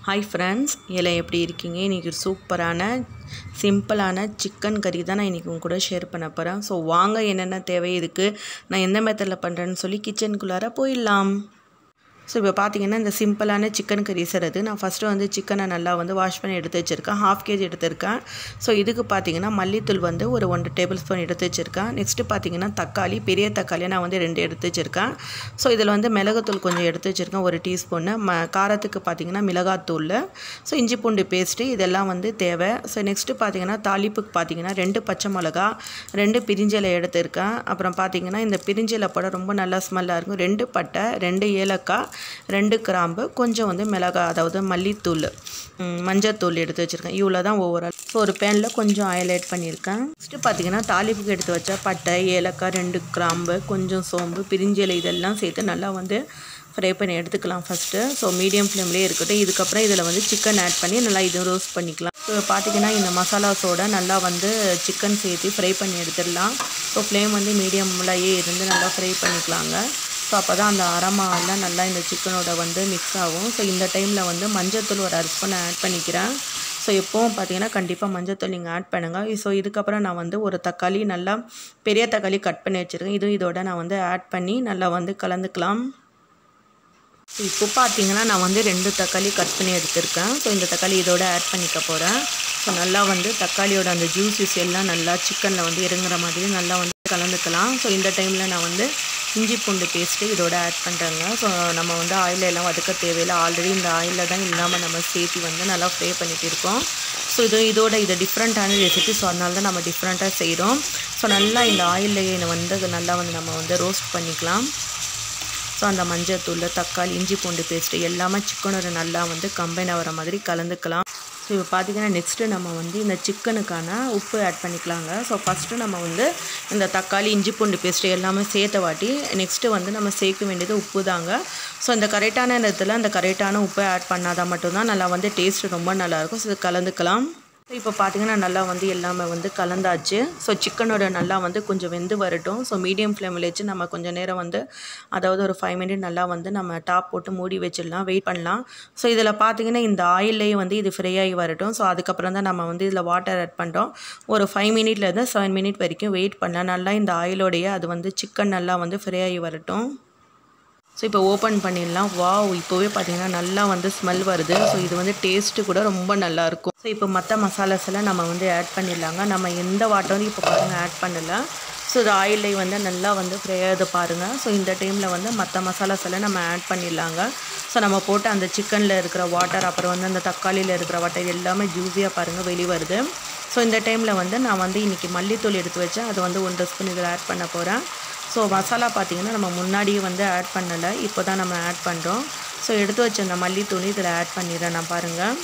hi friends எல்லாம் எப்படி இருக்கீங்க இன்றைக்கி ஒரு சூப்பரான சிம்பிளான சிக்கன் கறி தான் நான் இன்றைக்கி உங்க கூட ஷேர் பண்ண போகிறேன் ஸோ வாங்க என்னென்ன தேவை இதுக்கு நான் எந்த மெத்தடில் பண்ணுறேன்னு சொல்லி கிச்சனுக்குள்ளார போயிடலாம் ஸோ இப்போ பார்த்தீங்கன்னா இந்த சிம்பிளான சிக்கன் கறி செய்கிறது நான் ஃபஸ்ட்டு வந்து சிக்கனை நல்லா வந்து வாஷ் பண்ணி எடுத்து வச்சுருக்கேன் ஹாஃப் கேஜி எடுத்திருக்கேன் ஸோ இதுக்கு பார்த்தீங்கன்னா மல்லித்தூள் வந்து ஒரு ஒன்றரை டேபிள் ஸ்பூன் எடுத்து வச்சுருக்கேன் நெக்ஸ்ட்டு பார்த்தீங்கன்னா தக்காளி பெரிய தக்காளியை நான் வந்து ரெண்டு எடுத்து வச்சுருக்கேன் ஸோ இதில் வந்து மிளகுத்தூள் கொஞ்சம் எடுத்து வச்சுருக்கேன் ஒரு டீஸ்பூன்னு ம காரத்துக்கு பார்த்தீங்கன்னா மிளகாத்தூள் ஸோ இஞ்சி பூண்டு பேஸ்ட்டு இதெல்லாம் வந்து தேவை ஸோ நெக்ஸ்ட்டு பார்த்தீங்கன்னா தாளிப்புக்கு பார்த்தீங்கன்னா ரெண்டு பச்சை மிளகா ரெண்டு பிரிஞ்சலை எடுத்திருக்கேன் அப்புறம் பார்த்தீங்கன்னா இந்த பிரிஞ்சலை போட ரொம்ப நல்லா ஸ்மெல்லாக இருக்கும் ரெண்டு பட்டை ரெண்டு ஏலக்காய் ரெண்டு கிராம்பு கொஞ்சம் வந்து மிளகாய் அதாவது மல்லித்தூள் ம், மஞ்சத்தூள் எடுத்து வச்சுருக்கேன் இவ்வளோ தான் ஒவ்வொரு ஸோ ஒரு பேனில் கொஞ்சம் ஆயில் ஆட் பண்ணியிருக்கேன் நெக்ஸ்ட்டு பார்த்தீங்கன்னா தாளிப்புக்கு எடுத்து வச்ச பட்டை ஏலக்காய் ரெண்டு கிராம்பு கொஞ்சம் சோம்பு பிரிஞ்சலை இதெல்லாம் சேர்த்து நல்லா வந்து ஃப்ரை பண்ணி எடுத்துக்கலாம் ஃபஸ்ட்டு ஸோ மீடியம் ஃப்ளேம்லேயே இருக்கட்டும் இதுக்கப்புறம் இதில் வந்து சிக்கன் ஆட் பண்ணி நல்லா இது ரோஸ்ட் பண்ணிக்கலாம் ஸோ பார்த்தீங்கன்னா இந்த மசாலாஸோட நல்லா வந்து சிக்கன் சேர்த்து ஃப்ரை பண்ணி எடுத்துடலாம் ஸோ ஃப்ளேம் வந்து மீடியம்லையே இருந்து நல்லா ஃப்ரை பண்ணிக்கலாங்க ஸோ அப்போ தான் அந்த அரமா எல்லாம் நல்லா இந்த சிக்கனோட வந்து மிக்ஸ் ஆகும் ஸோ இந்த டைமில் வந்து மஞ்சத்தூள் ஒரு அரை ஸ்பூன் ஆட் பண்ணிக்கிறேன் ஸோ எப்போவும் பார்த்தீங்கன்னா கண்டிப்பாக மஞ்சத்தூள் நீங்கள் ஆட் பண்ணுங்கள் ஸோ இதுக்கப்புறம் நான் வந்து ஒரு தக்காளி நல்லா பெரிய தக்காளி கட் பண்ணி வச்சுருக்கேன் இதுவும் இதோட நான் வந்து ஆட் பண்ணி நல்லா வந்து கலந்துக்கலாம் ஸோ இப்போ பார்த்தீங்கன்னா நான் வந்து ரெண்டு தக்காளி கட் பண்ணி எடுத்திருக்கேன் ஸோ இந்த தக்காளி இதோட ஆட் பண்ணிக்க போகிறேன் ஸோ நல்லா வந்து தக்காளியோட அந்த ஜூஸஸ் எல்லாம் நல்லா சிக்கனில் வந்து இறங்குற மாதிரி நல்லா வந்து கலந்துக்கலாம் ஸோ இந்த டைமில் நான் வந்து இஞ்சி பூண்டு பேஸ்ட்டு இதோட ஆட் பண்ணுறேங்க ஸோ நம்ம வந்து ஆயிலில் எல்லாம் வதக்க தேவையில்லை ஆல்ரெடி இந்த ஆயிலில் தான் இல்லாமல் நம்ம சேர்த்து வந்து நல்லா ஃப்ரை பண்ணிட்டு இருக்கோம் ஸோ இது இதோட இது டிஃப்ரெண்ட்டான ரெசிபி ஸோ அதனால தான் நம்ம டிஃப்ரெண்ட்டாக செய்கிறோம் ஸோ நல்லா இந்த ஆயிலில் வந்து நல்லா வந்து நம்ம வந்து ரோஸ்ட் பண்ணிக்கலாம் ஸோ அந்த மஞ்சத்தூள் தக்காளி இஞ்சி பூண்டு பேஸ்ட்டு எல்லாமே சிக்கனோட நல்லா வந்து கம்பைன் ஆகிற மாதிரி கலந்துக்கலாம் ஸோ இப்போ பார்த்தீங்கன்னா நெக்ஸ்ட்டு நம்ம வந்து இந்த சிக்கனுக்கான உப்பு ஆட் பண்ணிக்கலாங்க ஸோ ஃபஸ்ட்டு நம்ம வந்து இந்த தக்காளி இஞ்சி பூண்டு பேஸ்ட்டு எல்லாமே சேர்த்த வாட்டி நெக்ஸ்ட்டு வந்து நம்ம சேர்க்க வேண்டியது உப்பு தாங்க ஸோ இந்த கரெக்டான நேரத்தில் அந்த கரெக்டான உப்பை ஆட் பண்ணாதான் மட்டும்தான் நல்லா வந்து டேஸ்ட் ரொம்ப நல்லாயிருக்கும் ஸோ இது கலந்துக்கலாம் ஸோ இப்போ பார்த்தீங்கன்னா நல்லா வந்து எல்லாமே வந்து கலந்தாச்சு ஸோ சிக்கனோட நல்லா வந்து கொஞ்சம் வெந்து வரட்டும் ஸோ மீடியம் ஃப்ளேமில் வச்சு நம்ம கொஞ்சம் நேரம் வந்து அதாவது ஒரு ஃபைவ் மினிட் நல்லா வந்து நம்ம டாப் போட்டு மூடி வச்சிடலாம் வெயிட் பண்ணலாம் ஸோ இதில் பார்த்தீங்கன்னா இந்த ஆயில்லையே வந்து இது ஃப்ரை ஆகி வரட்டும் ஸோ அதுக்கப்புறம் தான் நம்ம வந்து இதில் வாட்டர் ஆட் பண்ணுறோம் ஒரு ஃபைவ் மினிட்லேருந்து செவன் மினிட் வரைக்கும் வெயிட் பண்ணலாம் நல்லா இந்த ஆயிலோடைய அது வந்து சிக்கன் நல்லா வந்து ஃப்ரை ஆகி வரட்டும் ஸோ இப்போ ஓப்பன் பண்ணிடலாம் வாவ் இப்போவே பார்த்தீங்கன்னா நல்லா வந்து ஸ்மெல் வருது ஸோ இது வந்து டேஸ்ட்டு கூட ரொம்ப நல்லாயிருக்கும் ஸோ இப்போ மற்ற மசாலாஸ் எல்லாம் நம்ம வந்து ஆட் பண்ணிடலாங்க நம்ம எந்த வாட்டரும் இப்போ பாருங்கள் ஆட் பண்ணலை ஸோ இது ஆயிலே வந்து நல்லா வந்து ஃப்ரை ஆகுது பாருங்கள் ஸோ இந்த டைமில் வந்து மற்ற மசாலாஸ் எல்லாம் நம்ம ஆட் பண்ணிடலாங்க ஸோ நம்ம போட்டு அந்த சிக்கனில் இருக்கிற வாட்டர் அப்புறம் வந்து அந்த தக்காளியில் இருக்கிற வாட்டர் எல்லாமே ஜூஸியாக பாருங்கள் வெளி வருது ஸோ இந்த டைமில் வந்து நான் வந்து இன்றைக்கி மல்லித்தூள் எடுத்து வச்சேன் அதை வந்து ஒன்றரை ஸ்பூன் இதில் ஆட் பண்ண போகிறேன் ஸோ மசாலா பார்த்திங்கன்னா நம்ம முன்னாடியே வந்து ஆட் பண்ணலை இப்போ தான் நம்ம ஆட் பண்ணுறோம் ஸோ எடுத்து வச்ச அந்த மல்லித்தூள் இதில் ஆட் பண்ணிடுறேன் நான் பாருங்கள்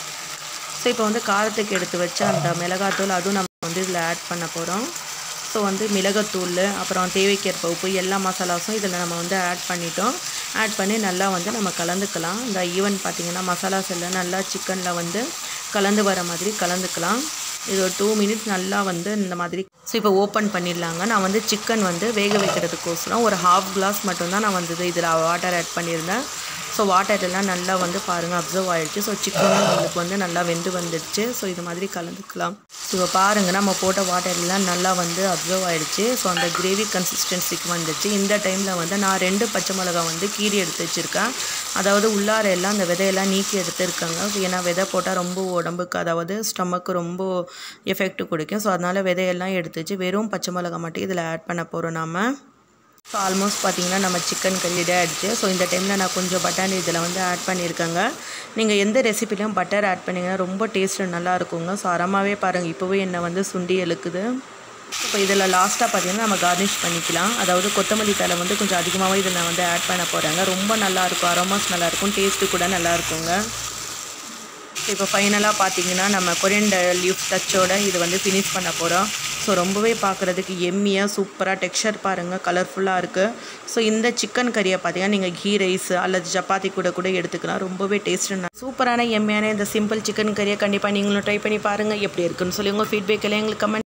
ஸோ இப்போ வந்து காரத்துக்கு எடுத்து வச்ச அந்த மிளகாத்தூள் அதுவும் நம்ம வந்து இதில் ஆட் பண்ண போகிறோம் ஸோ வந்து மிளகாத்தூள் அப்புறம் தேவைக்கேற்ப உப்பு எல்லா மசாலாஸும் இதில் நம்ம வந்து ஆட் பண்ணிட்டோம் ஆட் பண்ணி நல்லா வந்து நம்ம கலந்துக்கலாம் இந்த ஈவன் பார்த்திங்கன்னா மசாலாஸ் எல்லாம் நல்லா சிக்கனில் வந்து கலந்து வர மாதிரி கலந்துக்கலாம் இது ஒரு டூ மினிட்ஸ் நல்லா வந்து இந்த மாதிரி ஸோ இப்போ ஓப்பன் பண்ணிடலாங்க நான் வந்து சிக்கன் வந்து வேக வைக்கிறதுக்கோசரம் ஒரு ஹாஃப் கிளாஸ் மட்டும்தான் நான் வந்து இதில் வாட்டர் ஆட் பண்ணியிருந்தேன் ஸோ வாட்டர் எல்லாம் நல்லா வந்து பாருங்கள் அப்சர்வ் ஆகிடுச்சு ஸோ சிக்கனும் நம்மளுக்கு வந்து நல்லா வெந்து வந்துடுச்சு ஸோ இது மாதிரி கலந்துக்கலாம் ஸோ இப்போ பாருங்கள் நம்ம போட்ட வாட்டர் எல்லாம் நல்லா வந்து அப்சர்வ் ஆகிடுச்சு ஸோ அந்த கிரேவி கன்சிஸ்டன்சிக்கு வந்துடுச்சு இந்த டைமில் வந்து நான் ரெண்டு பச்சை மிளகா வந்து கீரி எடுத்து வச்சுருக்கேன் அதாவது உள்ளார எல்லாம் அந்த விதையெல்லாம் நீக்கி எடுத்துருக்காங்க ஏன்னா விதை போட்டால் ரொம்ப உடம்புக்கு அதாவது ஸ்டமக்கு ரொம்ப எஃபெக்ட் கொடுக்கும் ஸோ அதனால் விதையெல்லாம் எடுத்து வச்சு வெறும் பச்சை மிளகா மட்டும் இதில் ஆட் பண்ண போகிறோம் நாம ஸோ ஆல்மோஸ்ட் பார்த்தீங்கன்னா நம்ம சிக்கன் கறி ரெடி ஆகிடுச்சு ஸோ இந்த டைமில் நான் கொஞ்சம் பட்டாணி இதில் வந்து ஆட் பண்ணியிருக்கேங்க நீங்கள் எந்த ரெசிபிலையும் பட்டர் ஆட் பண்ணிங்கன்னா ரொம்ப டேஸ்ட்டு நல்லா இருக்குங்க ஸோ அறமாவே பாருங்கள் இப்போவே என்னை வந்து சுண்டி எழுக்குது இப்போ இதில் லாஸ்ட்டாக பார்த்தீங்கன்னா நம்ம கார்னிஷ் பண்ணிக்கலாம் அதாவது கொத்தமல்லி தலை வந்து கொஞ்சம் அதிகமாகவே இதில் நான் வந்து ஆட் பண்ண போகிறேங்க ரொம்ப நல்லாயிருக்கும் அரோமாஸ் நல்லாயிருக்கும் டேஸ்ட்டு கூட நல்லா இருக்குங்க இப்போ ஃபைனலாக பார்த்தீங்கன்னா நம்ம கொரியண்டர் லீஃப் டச்சோட இது வந்து ஃபினிஷ் பண்ண போகிறோம் ஸோ ரொம்பவே பார்க்குறதுக்கு எம்மியாக சூப்பராக டெக்ஸ்சர் பாருங்கள் கலர்ஃபுல்லாக இருக்குது ஸோ இந்த சிக்கன் கறியை பார்த்தீங்கன்னா நீங்கள் கீ ரைஸ் அல்லது சப்பாத்தி கூட கூட எடுத்துக்கலாம் ரொம்பவே டேஸ்ட்டு சூப்பரான எம்மியான இந்த சிம்பிள் சிக்கன் கறியை கண்டிப்பாக நீங்களும் ட்ரை பண்ணி பாருங்கள் எப்படி இருக்குன்னு சொல்லி உங்கள் ஃபீட்பேக்கில் எங்களுக்கு கமெண்ட்